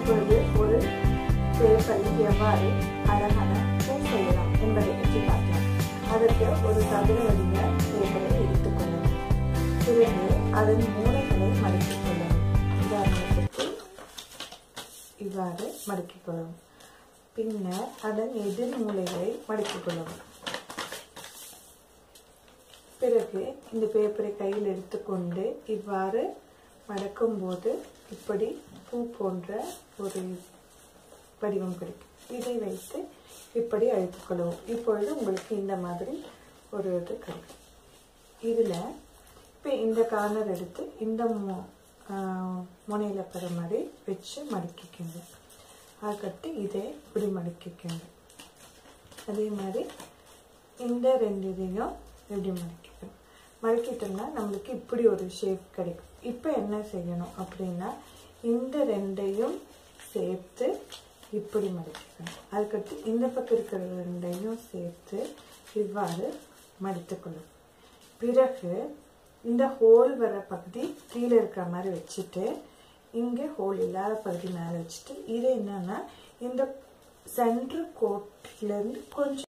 இப்பொழுது ஒரு பேப்பரில் எவ்வாறு அழகான பூ செய்யலாம் என்பதை பற்றி பார்க்கலாம் அதற்கு ஒரு சதுர வடிவ பேப்பரை எடுத்துக்கொள்ளணும் பிறகு அதன் மூலைகளை மடக்கிக் கொள்ளணும் உதாரணத்துக்கு இவ்வாறு மடக்கிக் கொள்ளணும் பின்னர் அதன் எதிர் மூலைகளை மடக்கிக் கொள்ளணும் பிறகு இந்த பேப்பரை கையில் எடுத்துக்கொண்டு இவ்வாறு மடக்கும்போது இப்படி பூ போன்ற ஒரு வடிவம் கிடைக்கும் இதை வைத்து இப்படி அழுத்திக் கொள்ளவும் இப்பொழுது உங்களுக்கு இந்த மாதிரி ஒரு இது கிடைக்கும் இதில் இப்போ இந்த கார்னர் எடுத்து இந்த மு முனையில் பெற மாதிரி வச்சு மடக்கிக்கோங்க அதுக்கடுத்து இதை இப்படி மடக்கிக்கோங்க அதே மாதிரி இந்த ரெண்டு இதையும் இப்படி மடக்கிக்கணும் மடக்கிட்டோம்னா நம்மளுக்கு இப்படி ஒரு ஷேப் கிடைக்கும் இப்போ என்ன செய்யணும் அப்படின்னா இந்த ரெண்டையும் சேர்த்து இப்படி மடிக்கணும் அதுக்கடுத்து இந்த பக்கம் இருக்கிற ரெண்டையும் சேர்த்து இவ்வாறு மடித்துக்கொள்ளும் பிறகு இந்த ஹோல் வர பகுதி கீழே இருக்கிற மாதிரி வச்சுட்டு இங்கே ஹோல் இல்லாத பகுதி மேலே வச்சுட்டு இது என்னன்னா இந்த சென்ட்ரு கோட்லேருந்து கொஞ்சம்